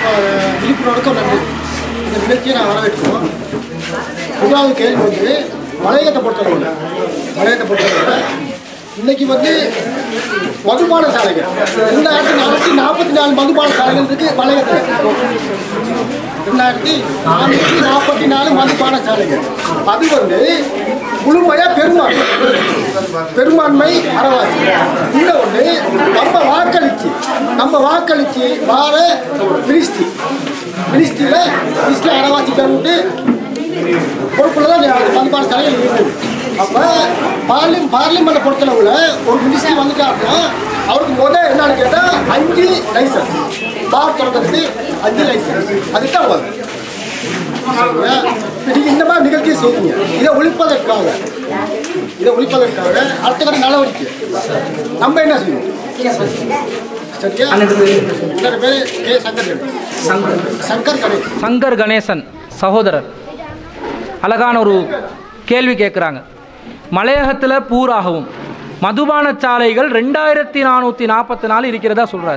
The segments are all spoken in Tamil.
அஹ், விழிப்புணர்வுக்கும் நன்றி இந்த நிகழ்ச்சியை நான் வரவேற்கிறோம் முதலாவது கேள்வி வந்து மலையகத்தை பொறுத்தளவில் மலையகத்தை பொறுத்தளவில் இன்னைக்கு வந்து மதுபான சாலைகள் ரெண்டாயிரத்தி நானூற்றி நாற்பத்தி நாலு மதுபான சாலைகள் இருக்கு மலையகத்தில் ரெண்டாயிரத்தி நானூற்றி நாற்பத்தி நாலு மதுபான சாலைகள் அது வந்து முழுமையாக பெரும்பான்மை பெரும்பான்மை அறவாசி இந்த ஒன்று நம்ம வாக்களிச்சு நம்ம வாக்களிச்சு வார மினிஸ்ட்ரி மினிஸ்ட்ரியில் மினிஸ்ட்ரி அறவாசி பேர் விட்டு பொறுப்புல தான் மதுபான சாலைகள் இருக்குது அப்போ பார்லி பார்லிமெண்ட்டை பொறுத்தளவில் ஒரு மினிஸ்ட்ரி வந்துட்டாருன்னா அவருக்கு முதல் என்னன்னு கேட்டால் அஞ்சு லைசன்ஸ் பார் திறக்கிறதுக்கு அஞ்சு லைசன்ஸ் அதுக்கு தான் வரும் சரிங்களா? இப்ப நீங்க இந்த மாதிரி நிகழ்ச்சியை செய்றீங்க இதை ஒழிப்பதற்காக இதை ஒழிப்பதற்காக அடுத்த கட்ட நடவடிக்கை நம்ம என்ன செய்யணும் சரியா இன்னொரு பேர் கே சங்கர் கணேஷ் சங்கர் கணேஷ் சங்கர் கணேசன் சகோதரர் அழகான ஒரு கேள்வி கேட்குறாங்க மலையகத்தில் பூராகவும் மதுபான சாலைகள் ரெண்டாயிரத்தி நானூற்றி நாற்பத்தி நாலு இருக்கிறதா சொல்கிறாரு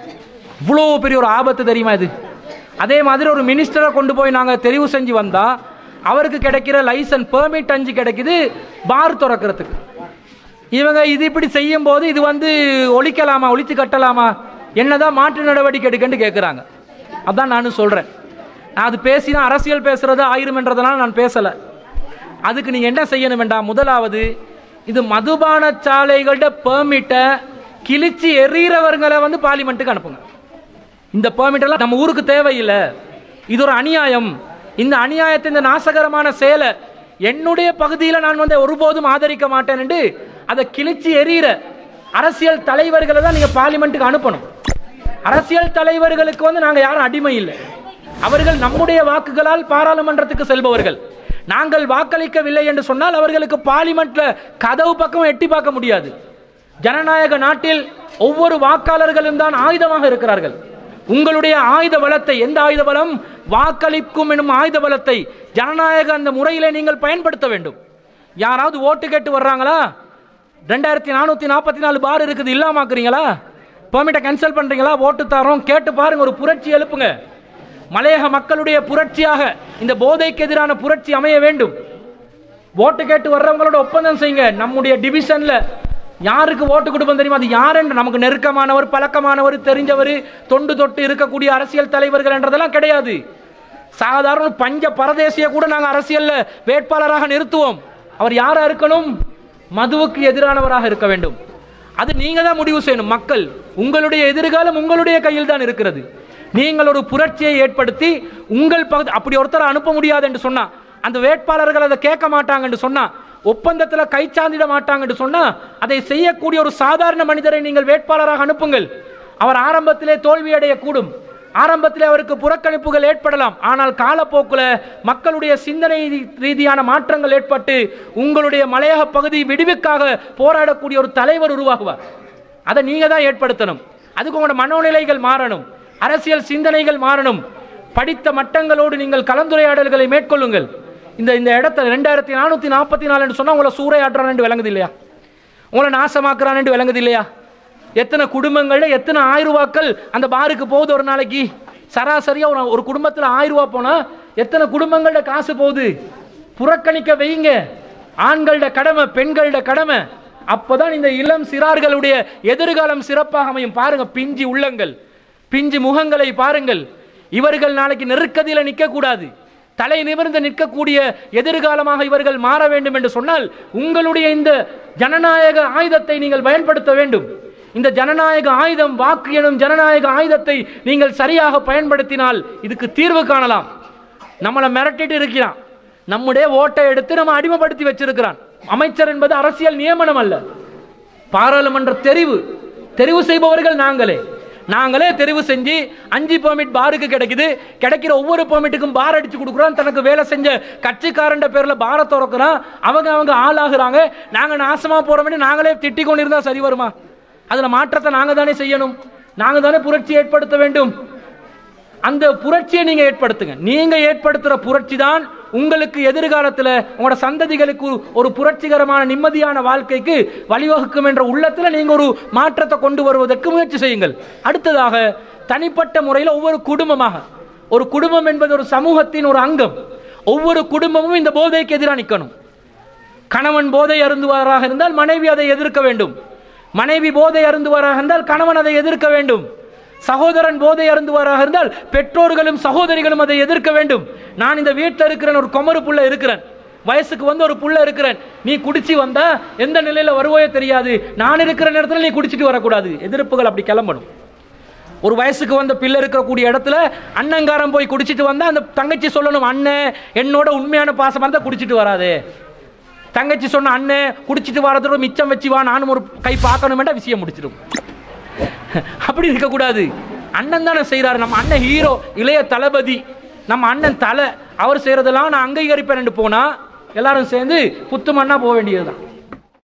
இவ்வளோ பெரிய ஒரு ஆபத்து தெரியுமா இது அதே மாதிரி ஒரு மினிஸ்டரை கொண்டு போய் நாங்கள் தெரிவு செஞ்சு வந்தால் அவருக்கு கிடைக்கிற லைசன்ஸ் பெர்மிட் அஞ்சு கிடைக்குது பார் திறக்கிறதுக்கு இவங்க இது இப்படி செய்யும் போது இது வந்து ஒழிக்கலாமா ஒழித்து கட்டலாமா என்னதான் மாற்று நடவடிக்கை எடுக்கன்னு கேட்குறாங்க அதான் நானும் சொல்கிறேன் நான் அது பேசினா அரசியல் பேசுறது ஆயிரும்ன்றதுனால நான் பேசலை அதுக்கு நீங்கள் என்ன செய்யணும் வேண்டாம் முதலாவது இது மதுபான சாலைகளோட பெர்மிட்டை கிழிச்சு எறிகிறவர்களை வந்து பார்லிமெண்ட்டுக்கு அனுப்புங்க இந்த பெர்மிட் எல்லாம் நம்ம ஊருக்கு தேவையில்லை இது ஒரு அநியாயம் இந்த அநியாயத்தை இந்த நாசகரமான செயலை என்னுடைய பகுதியில் நான் வந்து ஒருபோதும் ஆதரிக்க மாட்டேன் அதை கிழிச்சு எறிகிற அரசியல் தலைவர்களை தான் நீங்கள் பார்லிமெண்ட்டுக்கு அனுப்பணும் அரசியல் தலைவர்களுக்கு வந்து நாங்கள் யாரும் அடிமை இல்லை அவர்கள் நம்முடைய வாக்குகளால் பாராளுமன்றத்துக்கு செல்பவர்கள் நாங்கள் வாக்களிக்கவில்லை என்று சொன்னால் அவர்களுக்கு பார்லிமெண்ட்ல கதவு பக்கம் எட்டி பார்க்க முடியாது ஜனநாயக நாட்டில் ஒவ்வொரு வாக்காளர்களும் தான் ஆயுதமாக இருக்கிறார்கள் உங்களுடைய ஆயுத பலத்தை எந்த ஆயுத பலம் வாக்களிக்கும் எனும் ஆயுத பலத்தை ஜனநாயக அந்த முறையிலே நீங்கள் பயன்படுத்த வேண்டும் யாராவது ஓட்டு கேட்டு வர்றாங்களா ரெண்டாயிரத்தி நானூற்றி நாற்பத்தி நாலு பார் இருக்குது இல்லாமாக்குறீங்களா பெர்மிட்டை கேன்சல் பண்ணுறீங்களா ஓட்டு தரோம் கேட்டு பாருங்க ஒரு புரட்சி எழுப்புங்க மலையக மக்களுடைய புரட்சியாக இந்த போதைக்கு எதிரான புரட்சி அமைய வேண்டும் ஓட்டு கேட்டு வர்றவங்களோட ஒப்பந்தம் செய்யுங்க நம்முடைய டிவிஷன்ல யாருக்கு ஓட்டு கொடுப்போம் தெரியுமா அது யாருன்னு நமக்கு நெருக்கமானவர் பழக்கமானவர் தெரிஞ்சவர் தொண்டு தொட்டு இருக்கக்கூடிய அரசியல் தலைவர்கள் என்றதெல்லாம் கிடையாது சாதாரண பஞ்ச பரதேசிய கூட நாங்கள் அரசியல்ல வேட்பாளராக நிறுத்துவோம் அவர் யாரா இருக்கணும் மதுவுக்கு எதிரானவராக இருக்க வேண்டும் அது நீங்க தான் முடிவு செய்யணும் மக்கள் உங்களுடைய எதிர்காலம் உங்களுடைய கையில் தான் இருக்கிறது நீங்கள் ஒரு புரட்சியை ஏற்படுத்தி உங்கள் பகுதி அப்படி ஒருத்தரை அனுப்ப முடியாது என்று சொன்னா அந்த வேட்பாளர்கள் அதை கேட்க மாட்டாங்க என்று சொன்னா ஒப்பந்தத்தில் கைச்சாந்திட மாட்டாங்க என்று சொன்னா அதை செய்யக்கூடிய ஒரு சாதாரண மனிதரை நீங்கள் வேட்பாளராக அனுப்புங்கள் அவர் ஆரம்பத்திலே தோல்வி அடையக்கூடும் ஆரம்பத்தில் அவருக்கு புறக்கணிப்புகள் ஏற்படலாம் ஆனால் காலப்போக்கில் மக்களுடைய சிந்தனை ரீ- ரீதியான மாற்றங்கள் ஏற்பட்டு உங்களுடைய மலையக பகுதி விடுவிக்காக போராடக்கூடிய ஒரு தலைவர் உருவாகுவார் அதை நீங்க தான் ஏற்படுத்தணும் அதுக்கு உங்களோட மனோநிலைகள் மாறணும் அரசியல் சிந்தனைகள் மாறணும் படித்த மட்டங்களோடு நீங்கள் கலந்துரையாடல்களை மேற்கொள்ளுங்கள் இந்த இந்த இடத்த ரெண்டாயிரத்தி நானூற்றி நாற்பத்தி நாலுன்னு சொன்னால் உங்களை சூறையாடுறான்னு விளங்குது இல்லையா உங்களை நாசமாக்குறான்னு விளங்குது இல்லையா எத்தனை குடும்பங்கள்ல எத்தனை ஆயிரம் ரூபாக்கள் அந்த பாருக்கு போகுது ஒரு நாளைக்கு சராசரியா ஒரு ஒரு குடும்பத்தில் ஆயிரம் ரூபாய் போனா எத்தனை குடும்பங்கள்ட காசு போகுது புறக்கணிக்க வைங்க ஆண்களோட கடமை பெண்களோட கடமை அப்போதான் இந்த இளம் சிறார்களுடைய எதிர்காலம் சிறப்பாக அமையும் பாருங்க பிஞ்சி உள்ளங்கள் பிஞ்சு முகங்களை பாருங்கள் இவர்கள் நாளைக்கு நெருக்கதியில் நிற்கக்கூடாது தலை நிமிர்ந்து நிற்கக்கூடிய எதிர்காலமாக இவர்கள் மாற வேண்டும் என்று சொன்னால் உங்களுடைய இந்த ஜனநாயக ஆயுதத்தை நீங்கள் பயன்படுத்த வேண்டும் இந்த ஜனநாயக ஆயுதம் வாக்கு எனும் ஜனநாயக ஆயுதத்தை நீங்கள் சரியாக பயன்படுத்தினால் இதுக்கு தீர்வு காணலாம் நம்மளை மிரட்டிட்டு இருக்கிறான் நம்முடைய ஓட்டை எடுத்து நம்ம அடிமைப்படுத்தி வச்சிருக்கிறான் அமைச்சர் என்பது அரசியல் நியமனம் அல்ல பாராளுமன்ற தெரிவு தெரிவு செய்பவர்கள் நாங்களே நாங்களே தெரிவு செஞ்சு அஞ்சு பெர்மிட் பாருக்கு கிடைக்குது கிடைக்கிற ஒவ்வொரு பெர்மிட்டுக்கும் பார் அடிச்சு கொடுக்குறோம் தனக்கு வேலை செஞ்ச கட்சிக்காரன் பேர்ல பார திறக்கிறோம் அவங்க அவங்க ஆளாகிறாங்க நாங்க நாசமா போறோம்னு நாங்களே திட்டிக் கொண்டிருந்தா சரி வருமா அதுல மாற்றத்தை நாங்க தானே செய்யணும் நாங்க தானே புரட்சி ஏற்படுத்த வேண்டும் அந்த புரட்சியை நீங்க ஏற்படுத்துங்க நீங்க ஏற்படுத்துற புரட்சி தான் உங்களுக்கு எதிர்காலத்தில் உங்களோட சந்ததிகளுக்கு ஒரு- ஒரு புரட்சிகரமான நிம்மதியான வாழ்க்கைக்கு வழிவகுக்கும் என்ற உள்ளத்தில் நீங்கள் ஒரு மாற்றத்தை கொண்டு வருவதற்கு முயற்சி செய்யுங்கள் அடுத்ததாக தனிப்பட்ட முறையில் ஒவ்வொரு குடும்பமாக ஒரு குடும்பம் என்பது ஒரு சமூகத்தின் ஒரு அங்கம் ஒவ்வொரு குடும்பமும் இந்த போதைக்கு எதிராக நிற்கணும் கணவன் போதை அருந்துவாராக இருந்தால் மனைவி அதை எதிர்க்க வேண்டும் மனைவி போதை அருந்துவாராக இருந்தால் கணவன் அதை எதிர்க்க வேண்டும் சகோதரன் போதை அருந்துவாராக இருந்தால் பெற்றோர்களும் சகோதரிகளும் அதை எதிர்க்க வேண்டும் நான் இந்த வீட்டில் இருக்கிறேன் ஒரு குமரு புள்ள இருக்கிறேன் வயசுக்கு வந்து ஒரு புள்ள இருக்கிறேன் நீ குடிச்சு வந்தா எந்த நிலையில வருவோயோ தெரியாது நான் இருக்கிற நேரத்தில் நீ குடிச்சிட்டு வரக்கூடாது எதிர்ப்புகள் அப்படி கிளம்பணும் ஒரு வயசுக்கு வந்த பிள்ளை இருக்கக்கூடிய இடத்துல அண்ணங்காரன் போய் குடிச்சிட்டு வந்தா அந்த தங்கச்சி சொல்லணும் அண்ணன் என்னோட உண்மையான பாசமாக இருந்தால் குடிச்சிட்டு வராதே தங்கச்சி சொன்ன அண்ணன் குடிச்சிட்டு வரதோட மிச்சம் வச்சு வா நானும் ஒரு கை பார்க்கணுமெண்டா விஷயம் முடிச்சிடும் அப்படி இருக்கக்கூடாது அண்ணன் தானே செய்கிறாரு நம்ம அண்ணன் ஹீரோ இளைய தளபதி நம்ம அண்ணன் தலை அவர் செய்கிறதெல்லாம் நான் அங்கீகரிப்பேன் போனால் எல்லாரும் சேர்ந்து புத்து மண்ணா போக வேண்டியதுதான்